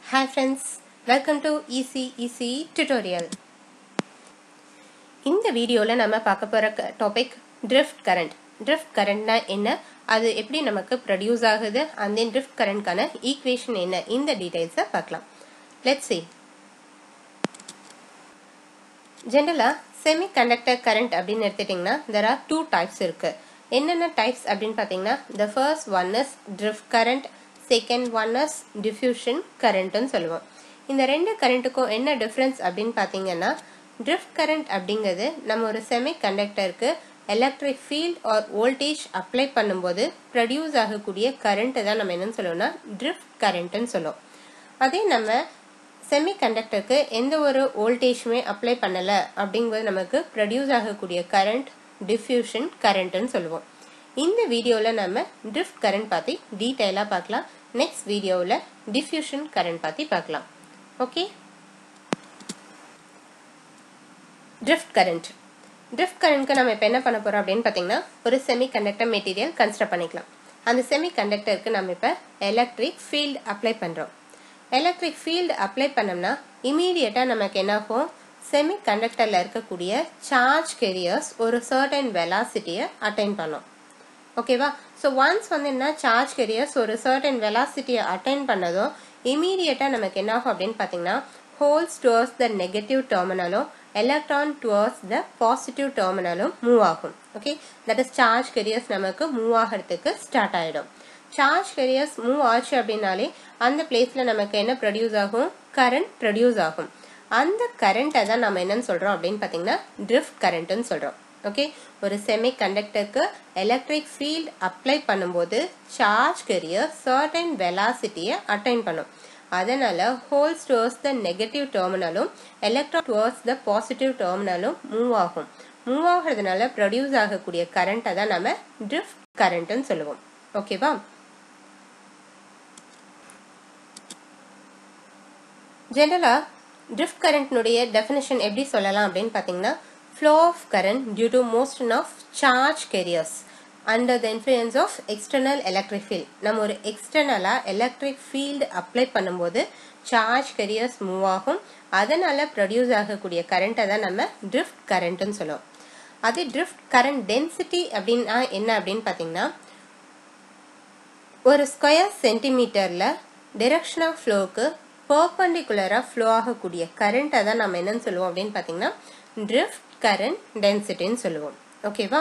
Hi friends, welcome to Easy Easy Tutorial. இந்த வீடியோவில் நம்ம பார்க்க போகிற டாபிக் ட்ரிஃப்ட் கரண்ட் ட்ரிஃப்ட் கரண்ட்னா என்ன அது எப்படி நமக்கு ப்ரொடியூஸ் ஆகுது and then ட்ரிஃப்ட் கரண்ட்கான ஈக்குவேஷன் என்ன இந்த டீடைல்ஸை பார்க்கலாம் லெட்ஸ் see ஜென்ரலாக செமி கண்டக்டர் கரண்ட் அப்படின்னு எடுத்துட்டிங்கன்னா தெர் ஆர் டூ டைப்ஸ் இருக்குது என்னென்ன டைப்ஸ் அப்படின்னு பார்த்தீங்கன்னா the first one is drift current second one is diffusion கரண்ட்னு சொல்லுவோம் இந்த ரெண்டு கரண்ட்டுக்கும் என்ன டிஃப்ரென்ஸ் அப்படின்னு பார்த்தீங்கன்னா ட்ரிஃப்ட் கரண்ட் அப்படிங்கிறது நம்ம ஒரு செமி கண்டக்டருக்கு electric field or voltage apply பண்ணும்போது ப்ரொடியூஸ் ஆகக்கூடிய கரண்ட்டை தான் நம்ம என்னன்னு சொல்லுவோம்னா ட்ரிஃப்ட் கரண்ட்டுன்னு சொல்லுவோம் அதே நம்ம செமி கண்டக்டருக்கு எந்த ஒரு வோல்டேஜுமே அப்ளை பண்ணலை அப்படிங்கும்போது நமக்கு ப்ரொடியூஸ் ஆகக்கூடிய கரண்ட் டிஃப்யூஷன் கரண்ட்டுன்னு சொல்லுவோம் இந்த வீடியோவில் நம்ம ட்ரிஃப்ட் கரண்ட் பற்றி டீட்டெயிலாக பார்க்கலாம் நெக்ஸ்ட் வீடியோவில் டிஃப்யூஷன் கரண்ட் பற்றி பார்க்கலாம் ஓகே ட்ரிஃப்ட் கரண்ட் ட்ரிஃப்ட் கரண்ட்க்கு நம்ம இப்போ என்ன பண்ண போகிறோம் அப்படின்னு பார்த்தீங்கன்னா ஒரு செமி கண்டக்டர் மெட்டீரியல் கன்ஸ்ட்ரக்ட் பண்ணிக்கலாம் அந்த செமி கண்டக்டருக்கு நம்ம இப்போ எலக்ட்ரிக் ஃபீல்டு அப்ளை பண்ணுறோம் எலக்ட்ரிக் ஃபீல்டு அப்ளை பண்ணோம்னா இமீடியட்டாக நமக்கு என்ன ஆகும் செமி கண்டக்டரில் இருக்கக்கூடிய சார்ஜ் கெரியர்ஸ் ஒரு சர்டன் வெலாசிட்டியை அட்டைன் பண்ணும் ஓகேவா ஸோ ஒன்ஸ் வந்து என்ன சார்ஜ் கெரியர்ஸ் ஒரு சர்டன் வெலாசிட்டியை அட்டைன் பண்ணதும் இமீடியட்டாக நமக்கு என்ன ஆகும் அப்படின்னு பார்த்தீங்கன்னா ஹோல்ஸ் டுவர்ஸ் த நெகட்டிவ் டெர்மினலும் எலக்ட்ரான் டுவர்ஸ் த பாசிட்டிவ் டெர்மினலும் மூவ் ஆகும் okay that is charge carriers நமக்கு மூவ் ஆகிறதுக்கு ஸ்டார்ட் ஆகிடும் சார்ஜ் கெரியர்ஸ் மூவ் ஆச்சு அப்படின்னாலே அந்த பிளேஸில் நமக்கு என்ன ப்ரொடியூஸ் ஆகும் கரண்ட் ப்ரொடியூஸ் ஆகும் அந்த கரண்ட்டை தான் நம்ம என்னன்னு சொல்கிறோம் அப்படின்னு பார்த்தீங்கன்னா ட்ரிஃப்ட் கரண்ட்டுன்னு சொல்கிறோம் ஓகே ஒரு செமி கண்டக்டருக்கு எலக்ட்ரிக் ஃபீல்ட் அப்ளை பண்ணும்போது சார்ஜ் கெரியர் சர்டன் வெலாசிட்டியை அட்டைன் பண்ணும் அதனால ஹோல்ஸ் டுவர்ஸ் த நெகட்டிவ் டெர்மினலும் எலக்ட்ரான் டுவர்ஸ் த பாசிட்டிவ் டெர்மினலும் மூவ் ஆகும் மூவ் ஆகிறதுனால ப்ரொடியூஸ் ஆகக்கூடிய கரண்ட்டை தான் நம்ம ட்ரிஃப்ட் கரண்ட்டுன்னு சொல்லுவோம் ஓகேவா ஜென்ரலாக ட்ரிஃப்ட் கரண்ட்னுடைய டெஃபினேஷன் எப்படி சொல்லலாம் அப்படின்னு பார்த்தீங்கன்னா flow of current due to motion of charge carriers under the influence of external electric field நம்ம ஒரு எக்ஸ்டர்னலாக எலக்ட்ரிக் ஃபீல்டு அப்ளை பண்ணும்போது சார்ஜ் கெரியர்ஸ் மூவ் ஆகும் அதனால் ப்ரொடியூஸ் ஆகக்கூடிய கரண்ட்டை தான் நம்ம ட்ரிஃப்ட் கரண்ட்டுன்னு சொல்லுவோம் அதே ட்ரிஃப்ட் கரண்ட் டென்சிட்டி அப்படின்னா என்ன அப்படின்னு பார்த்தீங்கன்னா ஒரு ஸ்கொயர் சென்டிமீட்டரில் டிரெக்ஷன் ஆஃப் ஃப்ளோவுக்கு பர்பண்டிகுலராக ஃப்ளோ ஆகக்கூடிய கரண்ட்டை தான் நம்ம என்னன்னு சொல்லுவோம் அப்படின்னு பார்த்தீங்கன்னா ட்ரிஃப்ட் கரண்ட் டென்சிட்டின்னு சொல்லுவோம் ஓகேவா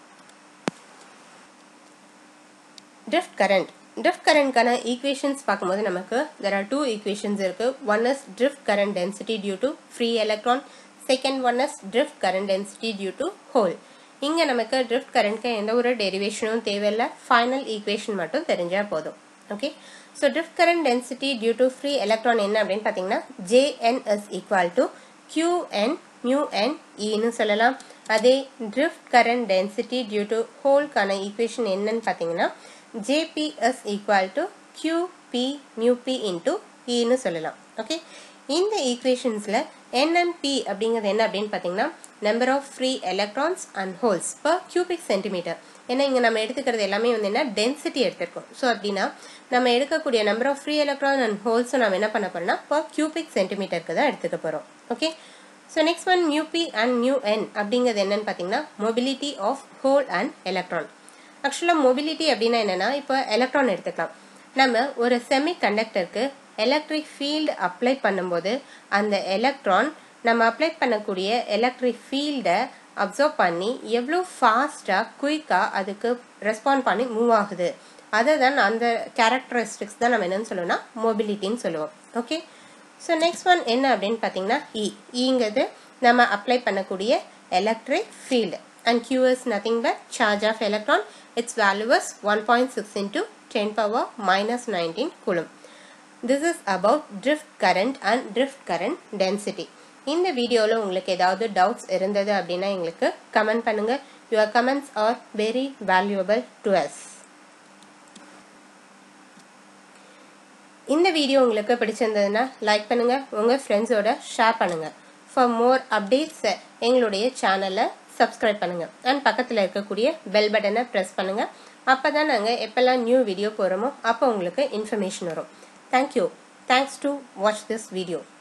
ட்ரிஃப்ட் கரண்ட் ட்ரிஃப்ட் கரண்ட்கான ஈக்குவேஷன்ஸ் பார்க்கும்போது நமக்கு தெர் ஆர் டூ ஈக்குவேஷன்ஸ் இருக்கு one is drift current density due to free electron second one is drift current density due to hole இங்கே நமக்கு ட்ரிஃப்ட் கரண்ட்க்கு எந்த ஒரு டெரிவேஷனும் தேவையில்லை ஃபைனல் ஈக்குவேஷன் மட்டும் தெரிஞ்சால் போதும் okay so drift current density due to free electron என்ன அப்படின்னு பார்த்தீங்கன்னா J N is equal to Q N mu N இன்னு சொல்லலாம் அதே drift current density due to ஹோல்கான ஈக்குவேஷன் என்னன்னு பார்த்தீங்கன்னா J P is equal to Q P mu P into இன்னு சொல்லலாம் ஓகே இந்த ஈக்குவேஷன்ஸில் என்என்பி அப்படிங்கிறது என்ன அப்படின்னு பார்த்தீங்கன்னா number of free electrons and holes per cubic centimetre ஏன்னா இங்கே நம்ம எடுத்துக்கிறது எல்லாமே வந்து என்ன டென்சிட்டி எடுத்திருக்கோம் ஸோ அப்படின்னா நம்ம எடுக்கக்கூடிய number of free electron and ஹோல்ஸும் நம்ம என்ன பண்ண போறோம்னா பர் கியூபிக் சென்டிமீட்டருக்கு தான் எடுத்துக்க போகிறோம் okay so next one mu P and mu N அப்படிங்கிறது என்னன்னு பார்த்தீங்கன்னா mobility of hole and electron ஆக்சுவலாக மொபிலிட்டி அப்படின்னா என்னென்னா இப்போ எலக்ட்ரான் எடுத்துக்கலாம் நம்ம ஒரு செமி கண்டக்டருக்கு எலக்ட்ரிக் ஃபீல்டு அப்ளை பண்ணும்போது அந்த எலக்ட்ரான் நம்ம அப்ளை பண்ணக்கூடிய எலக்ட்ரிக் ஃபீல்டை அப்சர்வ் பண்ணி எவ்வளோ ஃபாஸ்ட்டாக குயிக்காக அதுக்கு ரெஸ்பாண்ட் பண்ணி மூவ் ஆகுது அதை தான் அந்த கேரக்டரிஸ்டிக்ஸ் தான் நம்ம என்னன்னு சொல்லுவோம்னா மொபிலிட்டின்னு சொல்லுவோம் ஓகே ஸோ நெக்ஸ்ட் ஒன் என்ன அப்படின்னு பார்த்தீங்கன்னா இ இங்கிறது நம்ம அப்ளை பண்ணக்கூடிய electric field and Q is nothing but charge of electron its value is one point six into ten power minus nineteen coulomb this is about drift current and drift current density இந்த வீடியோவில் உங்களுக்கு ஏதாவது doubts இருந்தது அப்படின்னா எங்களுக்கு comment பண்ணுங்கள் your comments are very valuable to us இந்த video உங்களுக்கு பிடிச்சிருந்ததுன்னா லைக் பண்ணுங்கள் உங்கள் ஃப்ரெண்ட்ஸோட ஷேர் பண்ணுங்கள் ஃபார் மோர் அப்டேட்ஸ் எங்களுடைய சேனலை சப்ஸ்கிரைப் பண்ணுங்கள் அண்ட் பக்கத்தில் இருக்கக்கூடிய பெல் பட்டனை ப்ரெஸ் பண்ணுங்கள் அப்போ தான் நாங்கள் எப்போல்லாம் நியூ வீடியோ போகிறோமோ அப்போ உங்களுக்கு இன்ஃபர்மேஷன் வரும் thank you Thanks to watch this video.